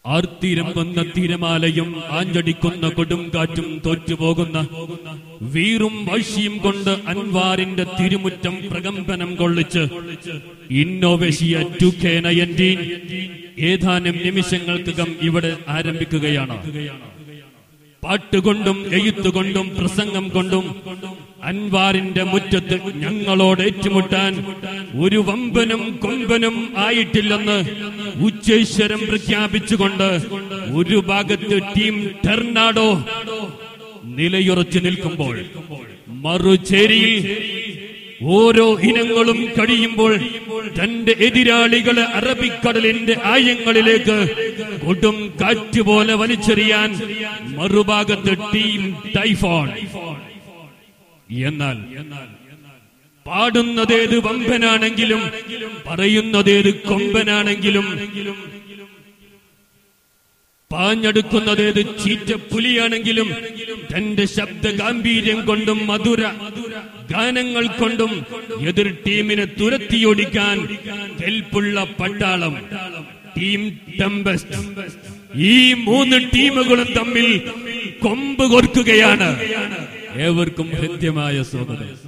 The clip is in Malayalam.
ആർത്തിരമ്പുന്ന തിരമാലയും ആഞ്ഞടിക്കുന്ന കൊടുങ്കാറ്റും തോറ്റുപോകുന്ന വീറും വാശിയും കൊണ്ട് അൻവാറിന്റെ തിരുമുറ്റം പ്രകമ്പനം കൊള്ളിച്ച് ഇന്നോവേഷിയ ടു കെ നയൻറ്റീൻ ഏതാനും നിമിഷങ്ങൾക്കകം ഇവിടെ ആരംഭിക്കുകയാണ് പാട്ടുകൊണ്ടും എഴുത്തുകൊണ്ടും പ്രസംഗം കൊണ്ടും അൻവാറിന്റെ മുറ്റത്ത് ഞങ്ങളോട് ഏറ്റുമുട്ടാൻ ഒരു വമ്പനും കൊമ്പനും ആയിട്ടില്ലെന്ന് ഉച്ചേശ്വരം പ്രഖ്യാപിച്ചുകൊണ്ട് ഒരു ഭാഗത്ത് ടീം ടെർണാഡോ നിലയുറച്ചു നിൽക്കുമ്പോൾ മറുചേരിയിൽ ഓരോ ഇനങ്ങളും കഴിയുമ്പോൾ തന്റെ എതിരാളികളെ അറബിക്കടലിന്റെ ആയങ്ങളിലേക്ക് കൊടും കാറ്റ് പോലെ വലിച്ചെറിയാൻ മറുഭാഗത്ത് ടീം ടൈഫോൺ എന്നാൽ പാടുന്നതേത് വമ്പനാണെങ്കിലും പറയുന്നതേത് കൊമ്പനാണെങ്കിലും പാഞ്ഞെടുക്കുന്നതേത് ചീറ്റപ്പുലിയാണെങ്കിലും തന്റെ ശബ്ദ ഗാംഭീര്യം കൊണ്ടും മധുര ഗാനങ്ങൾ കൊണ്ടും എതിർ ടീമിനെ തുരത്തിയൊടിക്കാൻ കെൽപ്പുള്ള പട്ടാളം ടീം ടെമ്പസ്റ്റ് ഈ മൂന്ന് ടീമുകളും തമ്മിൽ കൊമ്പ് കോർക്കുകയാണ് ഏവർക്കും ഹൃദ്യമായ സ്വാഗതം